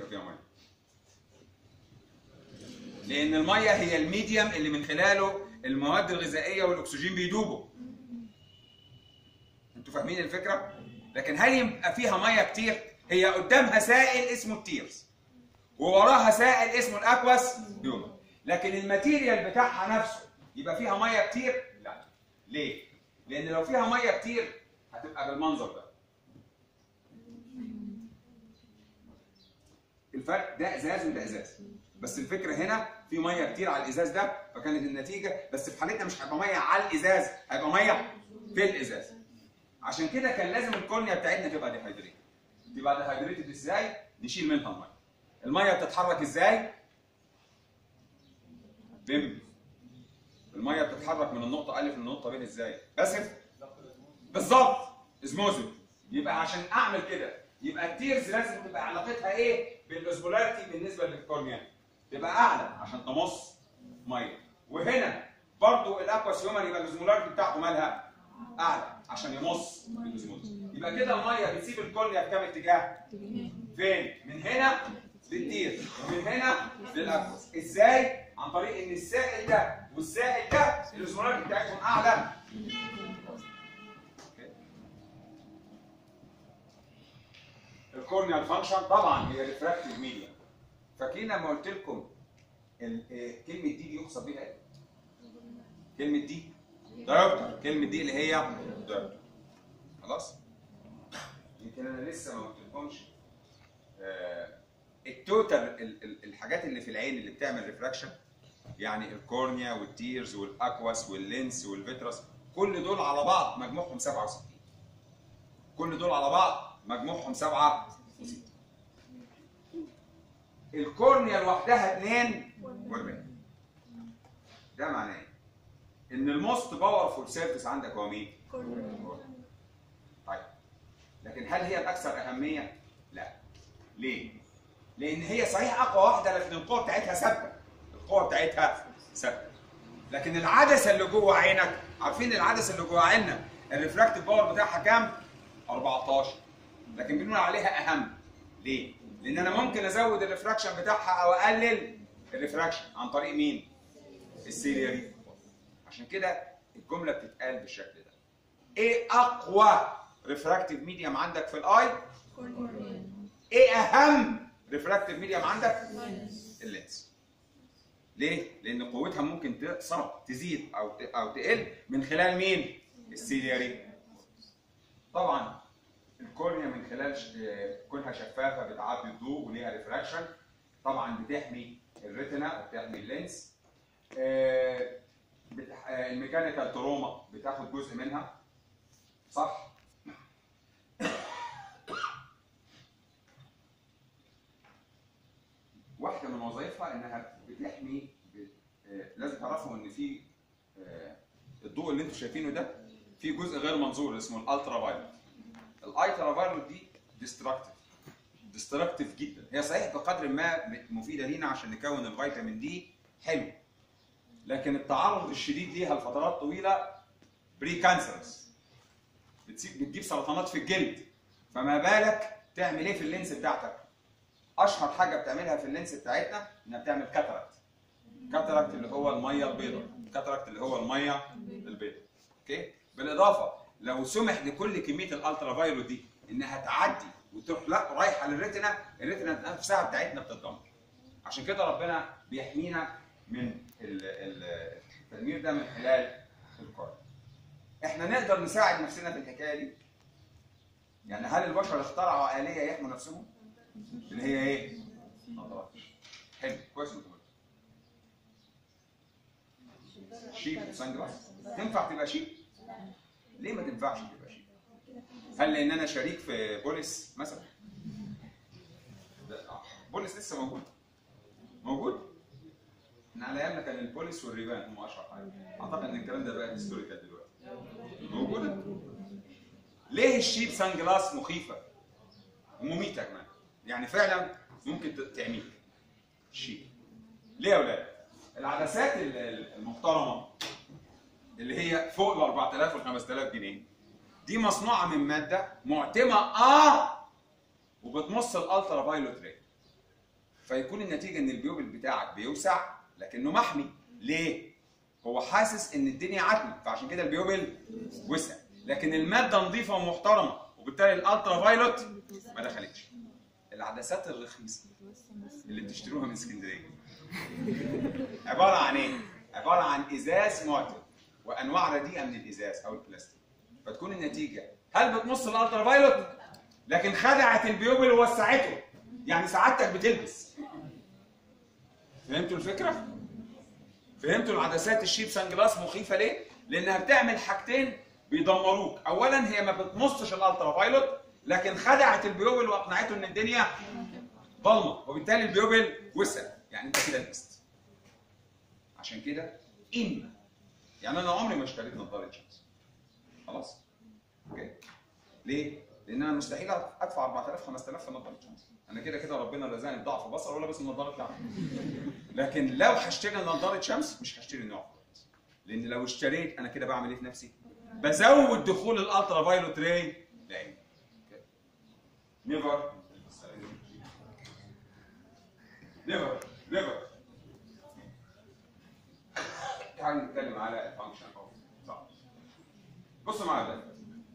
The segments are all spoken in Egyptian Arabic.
يبقى فيها ميه لان الميه هي الميديم اللي من خلاله المواد الغذائيه والاكسجين بيدوبوا انتوا فاهمين الفكره لكن هل يبقى فيها ميه كتير هي قدامها سائل اسمه التيرز ووراها سائل اسمه الاكواس بيوم لكن الماتيريال بتاعها نفسه يبقى فيها ميه كتير لا ليه لان لو فيها ميه كتير هتبقى بالمنظر ده الفرق ده ازاز وده ازاز بس الفكره هنا في ميه كتير على الازاز ده فكانت النتيجه بس في حالتنا مش هيبقى ميه على الازاز هيبقى ميه في الازاز عشان كده كان لازم الكورنيا بتاعتنا تبقى ديهايدريتد تبقى ديهايدريتد ازاي نشيل منها الميه الميه بتتحرك ازاي بم الميه بتتحرك من النقطه الف للنقطه ب ازاي باسف بالظبط اسموزت يبقى عشان اعمل كده يبقى التيرز لازم تبقى علاقتها ايه بالاسمولاريتي بالنسبه للكورنيا تبقى اعلى عشان تمص ميه وهنا برضو الاكواس هيومن يبقى الاسمولاريتي بتاعته مالها اعلى عشان يمص الاسموز يبقى كده الميه بتسيب الكورنيا في كام اتجاه فين من هنا للتير ومن هنا للاكواس ازاي عن طريق ان السائل ده والسائل ده الاسمولاريتي بتاعتهم اعلى الكورنيال فانكشن طبعا هي ريفراكتيف ميديا فاكرين لما قلت لكم ال- آه، كلمه دي دي يقصد بيها ايه؟ كلمه دي دايركتور كلمه دي اللي هي دايركتور خلاص؟ يمكن انا لسه ما قلتلكمش آه، التوتال ال- ال- الحاجات اللي في العين اللي بتعمل ريفراكشن يعني الكورنيا والتيرز والاكواس واللينس والفيترس كل دول على بعض مجموعهم 67 كل دول على بعض مجموعهم 67 الكورنيا لوحدها 42 ده معناه ايه؟ ان الموست باورفول سيرفيس عندك هو مين؟ طيب لكن هل هي الاكثر اهميه؟ لا ليه؟ لان هي صحيح اقوى واحده لكن القوه بتاعتها ثابته القوه بتاعتها ثابته لكن العدسه اللي جوه عينك عارفين العدسه اللي جوه عيننا الريفراكتيف باور بتاعها كام 14 لكن بنقول عليها اهم ليه لان انا ممكن ازود الريفراكشن بتاعها او اقلل الريفراكشن عن طريق مين السيريالي عشان كده الجمله بتتقال بالشكل ده ايه اقوى ريفراكتيف ميديم عندك في الاي ايه اهم ريفراكتيف ميديم عندك اللينس ليه؟ لأن قوتها ممكن تقصر تزيد أو ت- أو تقل من خلال مين؟ السيلياري. طبعا الكورنيا من خلال ش- آه، كونها شفافة بتعدي الضوء وليها ريفراكشن طبعا بتحمي الريتنا وبتحمي اللينس. آه، بتح- آه، الميكانيكال تروما بتاخد جزء منها صح؟ واحده من وظائفها انها بتحمي ب- آه، لازم تعرفوا ان في آه، الضوء اللي انتم شايفينه ده في جزء غير منظور اسمه الالترا فايلوت الالترا فايلوت دي ديستراكتيف ديستراكتيف جدا هي صحيح بقدر ما مفيده لينا عشان نكون الفيتامين دي حلو لكن التعرض الشديد ليها لفترات طويله بري كانسرس بتسيب بتجيب سرطانات في الجلد فما بالك تعمل ايه في اللينس بتاعتك اشهر حاجه بتعملها في اللينس بتاعتنا انها بتعمل كاتاراكت كاتاراكت اللي هو الميه البيضاء كاتاراكت اللي هو الميه البيضاء اوكي بالاضافه لو سمح لكل كميه الالترا فايولوت دي انها تعدي وتروح لا رايحه للريتنا الريتنا نفسها بتاعتنا بتتدمر عشان كده ربنا بيحمينا من ال- ال- التدمير ده من خلال الكورنيا احنا نقدر نساعد نفسنا في الحكايه دي يعني هل البشر اخترعوا آلية يحموا نفسهم؟ اللي هي ايه؟ نظارات حلو كويس انت قلت شيب سان جلاس تنفع تبقى شيب؟ ليه ما تنفعش تبقى شيب؟ هل لان انا شريك في بوليس مثلا؟ لا بوليس لسه موجود موجود؟ احنا على ايامنا كان البوليس والريبان هم اشهر حاجه اعتقد ان الكلام ده بقى هيستوريكال دلوقتي موجوده؟ ليه الشيب سان جلاس مخيفه؟ ومميته كمان يعني فعلا ممكن ت- تعميك الشيب ليه يا اولاد؟ العدسات ال- ال- المحترمه اللي هي فوق ال 4000 وال 5000 جنيه دي مصنوعه من ماده معتمه اه وبتمص الالترا فايلوت راي فيكون النتيجه ان البيوبل بتاعك بيوسع لكنه محمي ليه هو حاسس ان الدنيا عتمه فعشان كده البيوبل وسع لكن الماده نظيفه ومحترمه وبالتالي الالترا فايلوت ما دخلتش العدسات الرخيصه اللي بتشتروها من اسكندريه عباره عن ايه عباره عن ازاز معتم وانواع رديئه من الازاز او البلاستيك فتكون النتيجه هل بتمص الالترا فايلوت لكن خدعت البيوبل ووسعته يعني سعادتك بتلبس فهمتوا الفكره فهمتوا العدسات الشيب سان جلاس مخيفه ليه لانها بتعمل حاجتين بيدمروك اولا هي ما بتمصش الالترا فايلوت لكن خدعت البيوبل واقنعته ان الدنيا ضلمه وبالتالي البيوبل وسع يعني انت كده لبست عشان كده ان يعني انا عمري ما اشتريت نظاره شمس خلاص اوكي ليه لان انا مستحيل ادفع 4000 5000 في نظاره شمس انا كده كده ربنا رزقني بضعف بصر ولا بس النظاره بتاعتي لكن لو هشتري نظاره شمس مش هشتري نوع كويس لان لو اشتريت انا كده بعمل ايه في نفسي بزود دخول الالترا فايلوت راي لعيني نيفر نيفر نيفر تعالوا نتكلم على الفانكشن اوف صح بصوا معايا ده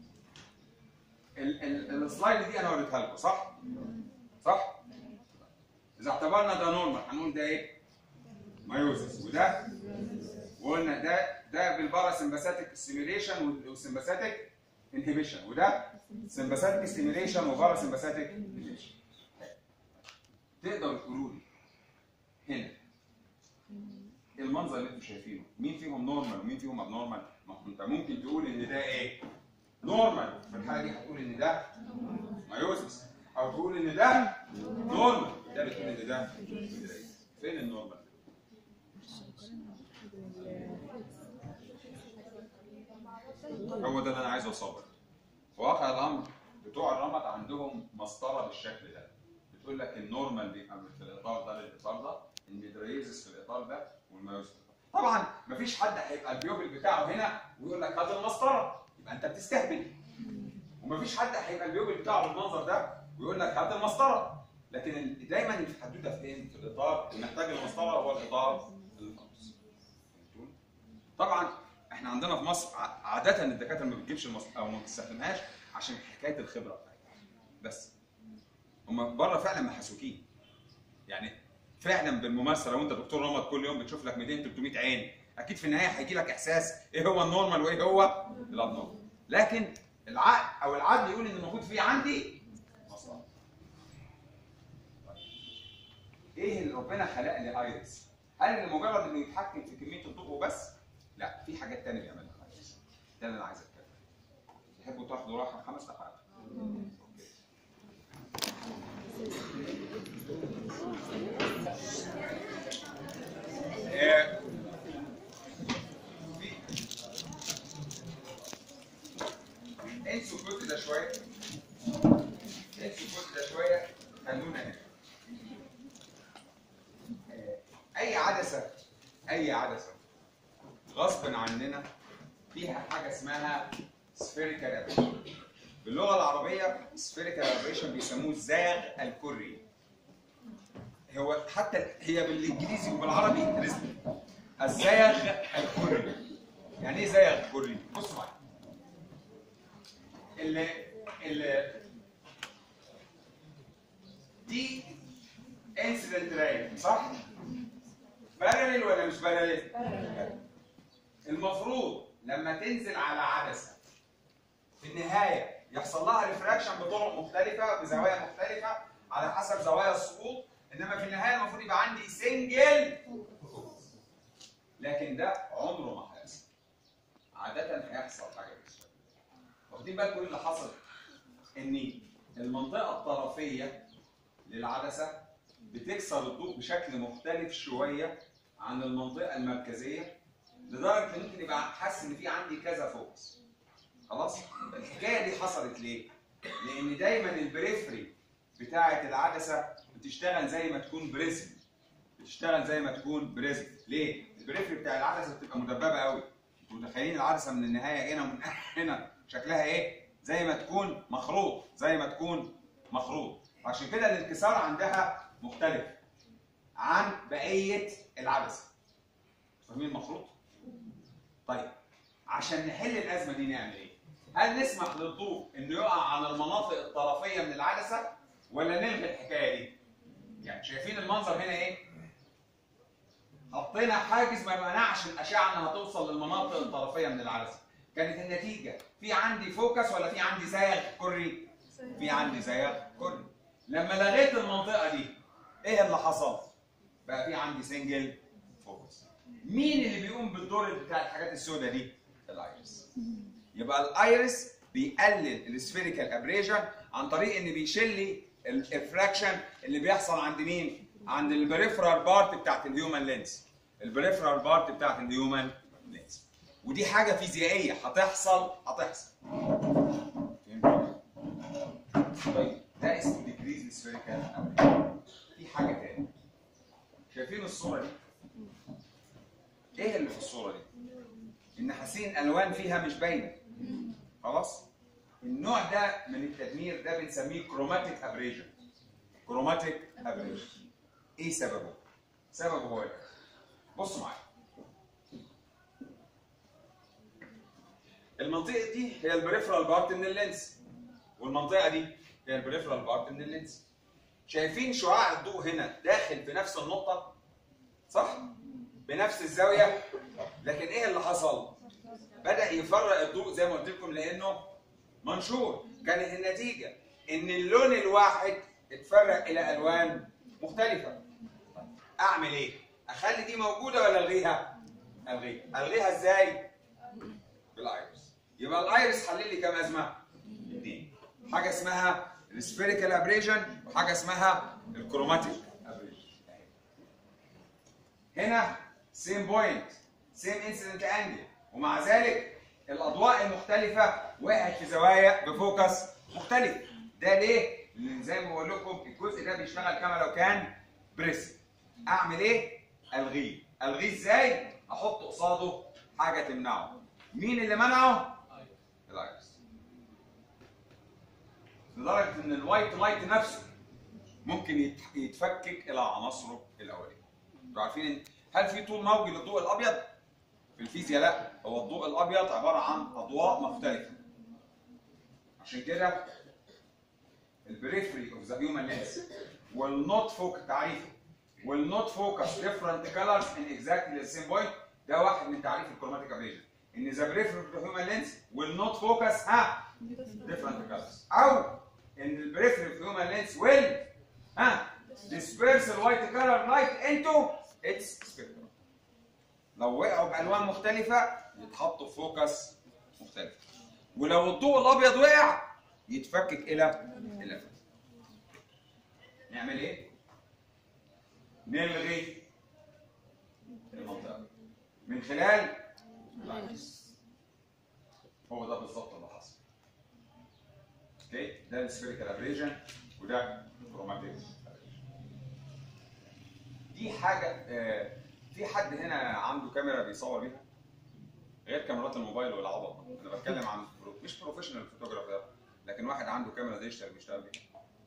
ال- ال- السلايد دي انا وريتها لكم صح؟ صح؟ اذا اعتبرنا ده نورمال هنقول ده ايه؟ مايوزس وده وقلنا ده ده بالباراسمباثيك ستيميوليشن والسمباثيك انهبيشن وده سمباثيك ستيميوليشن وباراسمباثيك انهبيشن تقدروا تقولوا لي هنا المنظر اللي انتم شايفينه مين فيهم نورمال ومين فيهم اب نورمال؟ ما هو انت ممكن تقول ان ده ايه؟ نورمال في الحاله دي هتقول ان ده مايوزس او تقول ان ده نورمال ده بتقول ان ده فين النورمال؟ هو ده اللي انا عايز اوصله في واقع الامر بتوع الرمد عندهم مسطره بالشكل ده بتقول لك النورمال بيبقى في الاطار ده للاطار ده الميدريزس في الاطار ده والمايوزس في الإطار. طبعا مفيش حد هيبقى البيوبل بتاعه هنا ويقول لك هات المسطره يبقى انت بتستهبل ومفيش حد هيبقى البيوبل بتاعه بالمنظر ده ويقول لك هات المسطره لكن ال- دايما الحدوته فين؟ في الاطار اللي محتاج المسطره هو الاطار الخاص فهمتوني؟ طبعا احنا عندنا في مصر ع- عاده الدكاتره ما بتجيبش المسطره او ما بتستخدمهاش عشان حكايه الخبره بتاعتها بس هم بره فعلا محسوكين يعني فعلا بالممارسه لو انت دكتور رمد كل يوم بتشوف لك 200 300 عين اكيد في النهايه هيجي لك احساس ايه هو النورمال وايه هو الابنورمال لكن العقل او العقل يقول ان الموجود فيه عندي مصلحه ايه اللي ربنا خلق لي ايرس هل لمجرد انه يتحكم في كميه الضوء وبس لا في حاجات تانية بيعملها ايرس ده اللي انا عايز اتكلم فيه. تحبوا تاخدوا راحه خمس دقائق أوكي. آه، في- انسوا الجزء ده شويه انسوا الجزء ده شويه خلونا هنا آه، اي عدسه اي عدسه غصب عننا فيها حاجه اسمها spherical aberration باللغه العربيه spherical aberration بيسموه الزاغ الكري هو حتى هي بالانجليزي وبالعربي رزق الزاغ الكري يعني ايه زاغ كري بصوا معايا ال ال دي انسيدنت راي صح بارلل ولا مش بارلل المفروض لما تنزل على عدسه في النهايه يحصل لها ريفراكشن بطرق مختلفه بزوايا مختلفه على حسب زوايا السقوط انما في النهايه المفروض يبقى عندي سنجل لكن ده عمره ما هيحصل عاده هيحصل حاجه بالشكل ده واخدين بالكم ايه اللي حصل ان المنطقه الطرفيه للعدسه بتكسر الضوء بشكل مختلف شويه عن المنطقه المركزيه لدرجه ان ممكن يبقى حاسس ان في عندي كذا فوكس خلاص الحكايه دي حصلت ليه لان دايما البريفري بتاعه العدسه بتشتغل زي ما تكون بريزم بتشتغل زي ما تكون بريزم ليه البريفري بتاع العدسه بتبقى مدببه قوي انتوا متخيلين العدسه من النهايه هنا ومن هنا شكلها ايه زي ما تكون مخروط زي ما تكون مخروط عشان كده الانكسار عندها مختلف عن بقيه العدسه فاهمين المفروض طيب عشان نحل الازمه دي نعمل ايه هل نسمح للضوء انه يقع على المناطق الطرفيه من العدسه ولا نلغي الحكايه دي يعني شايفين المنظر هنا ايه حطينا حاجز ما منعش الاشعه انها توصل للمناطق الطرفيه من العدسه كانت النتيجه في عندي فوكس ولا في عندي زايغ كري في عندي زايغ كري لما لغيت المنطقه دي ايه اللي حصل بقى في عندي سنجل فوكس مين اللي بيقوم بالدور بتاع الحاجات السوداء دي الايرس يبقى الايرس بيقلل السفيريكال ابريجن عن طريق ان بيشيل لي الافراكشن اللي بيحصل عند مين عند البريفرال بارت بتاعت الهيومن لينس البريفرال بارت بتاعت الهيومن لينس ودي حاجه فيزيائيه هتحصل هتحصل طيب ده اسمه ديكريز السفيريكال ابريجن في حاجه تاني شايفين الصوره دي ايه اللي في الصوره دي النحاسين الالوان فيها مش باينه خلاص النوع ده من التدمير ده بنسميه كروماتيك ابريجن كروماتيك ابريجن ايه سببه سببه هو ايه بصوا معايا المنطقه دي هي البريفرال بارت من اللينس والمنطقه دي هي البريفرال بارت من اللينس شايفين شعاع الضوء هنا داخل في نفس النقطه صح بنفس الزاويه لكن ايه اللي حصل بدا يفرق الضوء زي ما قلت لكم لانه منشور كانت النتيجه ان اللون الواحد اتفرق الى الوان مختلفه اعمل ايه اخلي دي موجوده ولا الغيها الغيها الغيها ازاي بالايرس يبقى الايرس حل لي كام ازمه اثنين حاجه اسمها السفيريكال ابريجن وحاجه اسمها الكروماتيك ابريجن هنا سيم بوينت سيم انسيدنت انجل ومع ذلك الاضواء المختلفه وقعت في زوايا بفوكس مختلف ده ليه؟ لان زي ما بقول لكم الجزء ده بيشتغل كما لو كان بريس اعمل ايه؟ الغيه الغيه ازاي؟ احط قصاده حاجه تمنعه مين اللي منعه؟ الايرس لدرجه ان الوايت لايت نفسه ممكن يت- يتفكك الى عناصره الاوليه انتوا عارفين هل في طول موجي للضوء الابيض؟ في الفيزياء لا هو الضوء الابيض عباره عن اضواء مختلفه عشان كده البريفري اوف ذا هيومن لينس will not focus تعريفه will not focus different colors in exactly the same point ده واحد من تعريف الكروماتيك ابريجن ان ذا بريفري اوف ذا هيومن لينس will not focus ها different colors او ان البريفري اوف ذا هيومن لينس will ها disperse the white color light into its spectrum لو وقعوا بالوان مختلفه يتحطوا في فوكس مختلف ولو الضوء الابيض وقع يتفكك الى الى نعمل ايه؟ نلغي المنطقه من خلال العكس هو ده بالظبط اللي حصل اوكي ده السفيريكال ابريجن وده كروماتيك دي حاجه آه، في حد هنا عنده كاميرا بيصور بيها غير كاميرات الموبايل والعبط انا بتكلم عن برو- مش بروفيشنال فوتوغرافر لكن واحد عنده كاميرا ديجيتال بيشتغل بيها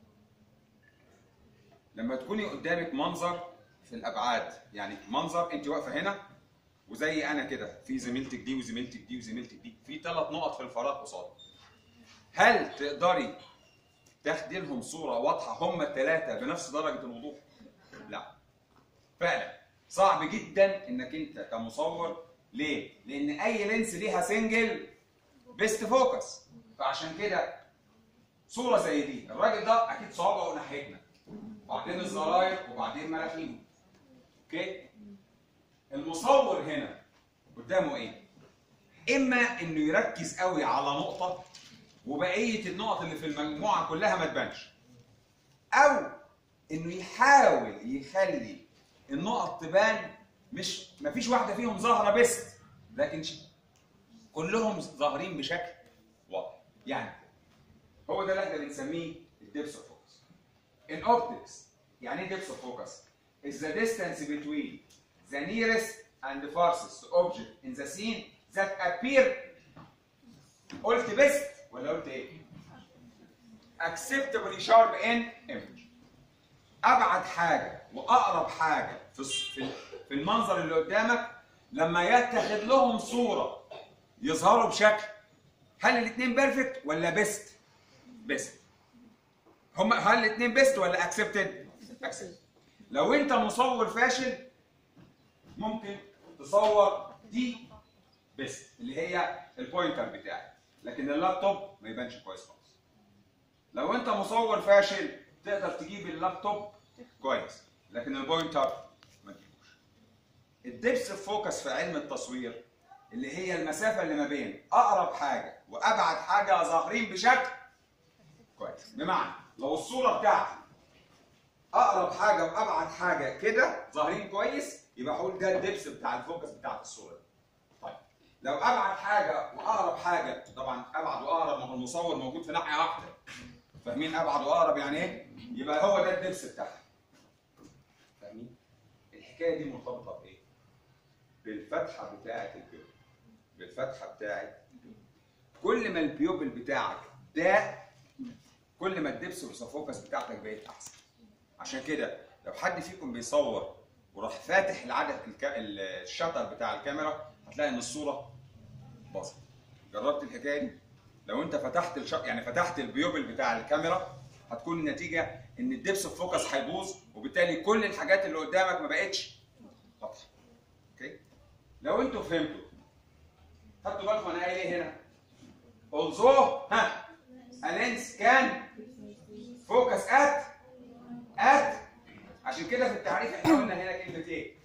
لما تكوني قدامك منظر في الابعاد يعني منظر انت واقفه هنا وزي انا كده في زميلتك دي وزميلتك دي وزميلتك دي في ثلاث نقط في الفراغ قصاد هل تقدري تاخدي لهم صوره واضحه هم الثلاثه بنفس درجه الوضوح؟ لا فعلا صعب جدا انك انت كمصور ليه؟ لان اي لينس ليها سنجل بيست فوكس فعشان كده صوره زي دي الراجل ده اكيد صوابعه ناحيتنا وبعدين الزراير وبعدين مناخيره اوكي المصور هنا قدامه ايه اما انه يركز قوي على نقطه وبقيه النقط اللي في المجموعه كلها ما تبانش او انه يحاول يخلي النقط تبان مش مفيش واحده فيهم ظاهره بس لكن ش- كلهم ظاهرين بشكل واضح يعني هو ده اللي احنا بنسميه الدبس اوف فوكس in optics يعني ايه depth of focus is the distance between the nearest and the farthest object in the scene that appear قلت best ولا قلت ايه acceptably sharp in image ابعد حاجه واقرب حاجه في الص- في في المنظر اللي قدامك لما يتخذ لهم صوره يظهروا بشكل هل الاثنين بيرفكت ولا بيست؟ بيست هم هل الاثنين بيست ولا اكسبتد؟ اكسبتد لو انت مصور فاشل ممكن تصور دي بيست اللي هي البوينتر بتاعك لكن اللابتوب ما يبانش كويس خالص لو انت مصور فاشل تقدر تجيب اللابتوب كويس لكن البوينتر ما تجيبوش الدبس فوكس في علم التصوير اللي هي المسافه اللي ما بين اقرب حاجه وابعد حاجه ظاهرين بشكل كويس بمعنى لو الصوره بتاعتي اقرب حاجه وابعد حاجه كده ظاهرين كويس يبقى هقول ده الدبس بتاع الفوكس بتاعت الصوره دي طيب لو ابعد حاجه واقرب حاجه طبعا ابعد واقرب ما هو المصور موجود في ناحيه واحده فاهمين ابعد واقرب يعني ايه يبقى هو ده الدبس بتاعها فاهمين الحكايه دي مرتبطه بايه بالفتحه بتاعه البيوبل بالفتحه بتاعه البيوبل كل ما البيوبل بتاعك ضاق كل ما الدبس والسفوكس بتاعتك بقت احسن عشان كده لو حد فيكم بيصور وراح فاتح العدد الك... الشطر بتاع الكاميرا هتلاقي ان الصوره باظت جربت الحكايه دي لو انت فتحت الش... يعني فتحت البيوبل بتاع الكاميرا هتكون النتيجه ان الدبس فوكس هيبوظ وبالتالي كل الحاجات اللي قدامك ما بقتش واضحه اوكي لو انتوا فهمتوا خدتوا بالكم انا قايل ايه هنا although ها a lens can focus at at عشان كده في التعريف احنا قلنا هنا كلمه ايه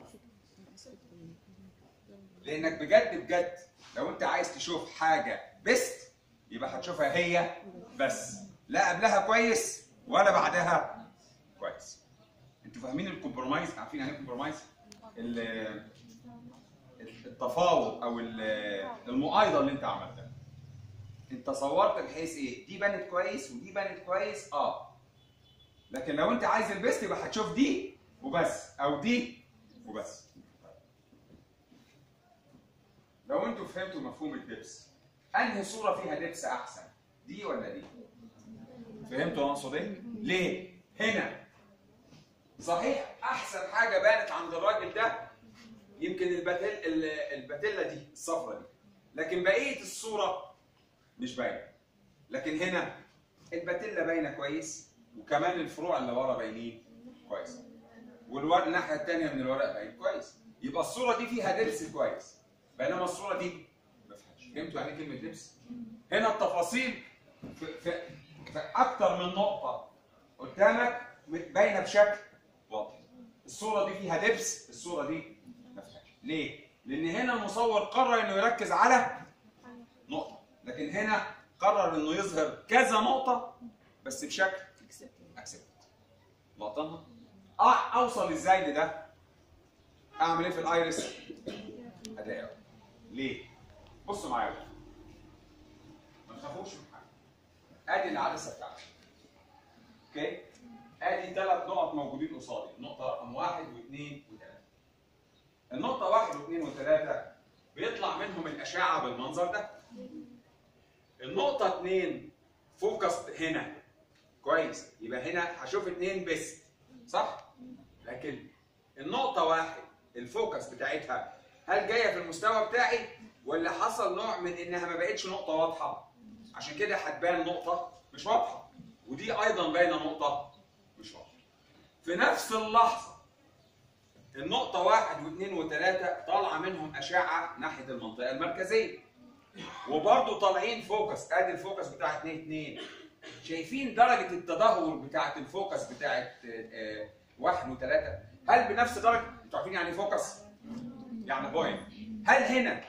لانك بجد بجد لو انت عايز تشوف حاجه بيست يبقى هتشوفها هي بس لا قبلها كويس ولا بعدها كويس انتوا فاهمين الكومبرومايز عارفين يعني ايه كومبرومايز ال- التفاوض او ال- المقايضه اللي انت عملتها انت صورت بحيث ايه دي بانت كويس ودي بانت كويس اه لكن لو انت عايز البيست يبقى هتشوف دي وبس او دي وبس لو انتوا فهمتوا مفهوم الدبس انهي صوره فيها دبس احسن دي ولا دي فهمتوا انا اقصد ايه ليه هنا صحيح احسن حاجه بانت عند الراجل ده يمكن البتل ال- البتله دي الصفرة دي لكن بقيه الصوره مش باينه لكن هنا البتله باينه كويس وكمان الفروع اللي ورا باينين كويس والورق الناحيه الثانيه من الورق باين كويس يبقى الصوره دي فيها دبس كويس بينما الصوره دي ما فيهاش فهمتوا يعني إيه كلمه دبس هنا التفاصيل في, في, في اكتر من نقطه قدامك باينه بشكل واضح الصوره دي فيها دبس الصوره دي ما فيهاش ليه لان هنا المصور قرر انه يركز على نقطه لكن هنا قرر انه يظهر كذا نقطه بس بشكل اكسبت لقطنها اه اوصل ازاي لده اعمل ايه في الايرس اداء ليه بصوا معايا بقى. ما تخافوش من حاجه ادي العدسه بتاعتي اوكي ادي ثلاث نقط موجودين قصادي النقطه رقم واحد واثنين وثلاثه النقطه واحد واثنين وثلاثه بيطلع منهم الاشعه بالمنظر ده النقطه اثنين فوكس هنا كويس يبقى هنا هشوف اثنين بس صح لكن النقطه واحد الفوكس بتاعتها هل جايه في المستوى بتاعي ولا حصل نوع من انها ما بقتش نقطه واضحه عشان كده هتبان نقطه مش واضحه ودي ايضا باينه نقطه مش واضحه في نفس اللحظه النقطة واحد واثنين وثلاثة طالعة منهم أشعة ناحية المنطقة المركزية. وبرضه طالعين فوكس، أدي الفوكس بتاع اثنين اثنين. شايفين درجة التدهور بتاعة الفوكس بتاعة آه، آه، واحد وثلاثة؟ هل بنفس درجة؟ أنتوا عارفين يعني إيه فوكس؟ يعني بوينت. هل هنا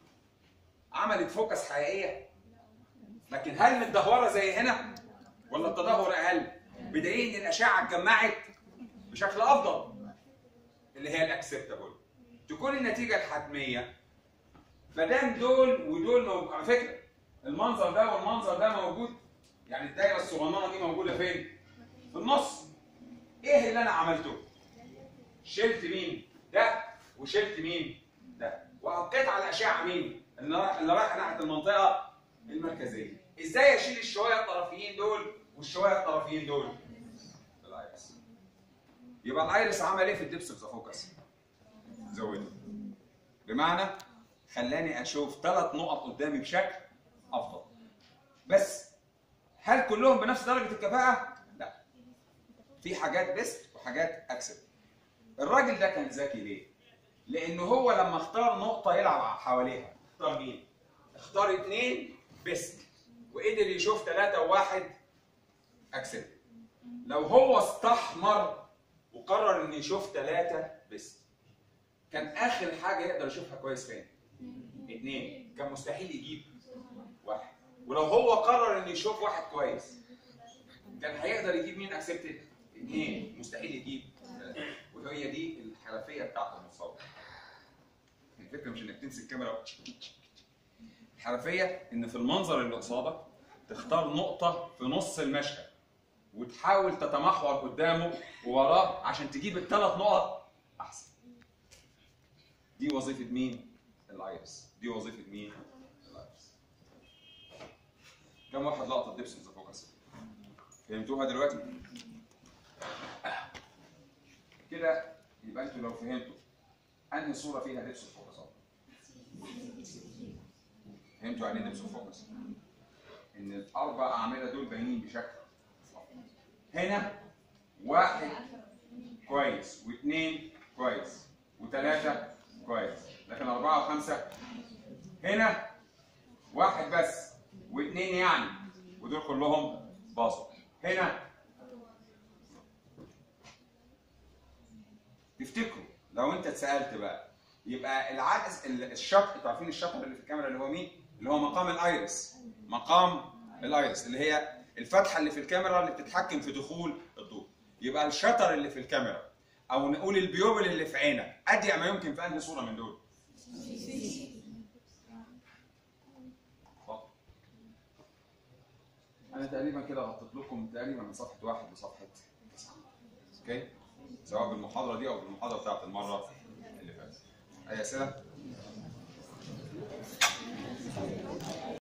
عملت فوكس حقيقية؟ لكن هل متدهورة زي هنا؟ ولا التدهور أقل؟ بدليل إن الأشعة اتجمعت بشكل أفضل. اللي هي الاكسبتابل تكون النتيجه الحتميه ما دام دول ودول موجود على فكره المنظر ده والمنظر ده موجود يعني الدايره الصغننه دي موجوده فين؟ في النص ايه اللي انا عملته؟ شلت مين؟ ده وشلت مين؟ ده وابقيت على الاشعه مين؟ اللي رايح اللي رايح ناحيه المنطقه المركزيه ازاي اشيل الشويه الطرفيين دول والشويه الطرفيين دول؟ بالايرس يبقى الايرس عمل ايه في الدبس اوف ذا فوكس؟ زوده بمعنى خلاني اشوف ثلاث نقط قدامي بشكل افضل بس هل كلهم بنفس درجه الكفاءه؟ لا في حاجات بيست وحاجات اكسب الراجل ده كان ذكي ليه؟ لانه هو لما اختار نقطه يلعب حواليها اختار مين؟ اختار اثنين بيست وقدر يشوف ثلاثه وواحد اكسب لو هو استحمر وقرر انه يشوف ثلاثه بيست كان اخر حاجه يقدر يشوفها كويس فين؟ اثنين كان مستحيل يجيب واحد ولو هو قرر انه يشوف واحد كويس كان هيقدر يجيب مين اكسبتد؟ اثنين مستحيل يجيب ثلاثة. وهي دي الحرفيه بتاعت المصور الفكره مش انك تمسك كاميرا الحرفيه ان في المنظر اللي قصادك تختار نقطه في نص المشهد وتحاول تتمحور قدامه ووراه عشان تجيب الثلاث نقط احسن دي وظيفه مين الايرس دي وظيفه مين الايرس كم واحد لقط الدبس ذا فوكس فهمتوها دلوقتي كده يبقى انتوا لو فهمتوا انهي صوره فيها دبس الفوكس فهمتوا يعني ايه دبس الفوكس ان الاربع اعمده دول باينين بشكل هنا واحد كويس واثنين كويس وثلاثة كويس لكن أربعة وخمسة هنا واحد بس واثنين يعني ودول كلهم باظوا هنا تفتكروا لو انت اتسالت بقى يبقى العدس الشط انتوا عارفين الشطر اللي في الكاميرا اللي هو مين؟ اللي هو مقام الايرس مقام الايرس اللي هي الفتحه اللي في الكاميرا اللي بتتحكم في دخول الضوء يبقى الشطر اللي في الكاميرا او نقول البيوبل اللي في عينك اضيق ما يمكن في انهي صوره من دول اتفضل. انا تقريبا كده غطيت لكم تقريبا من صفحه واحد لصفحه تسعه اوكي سواء بالمحاضره دي او بالمحاضره بتاعت المره اللي فاتت اي اسئله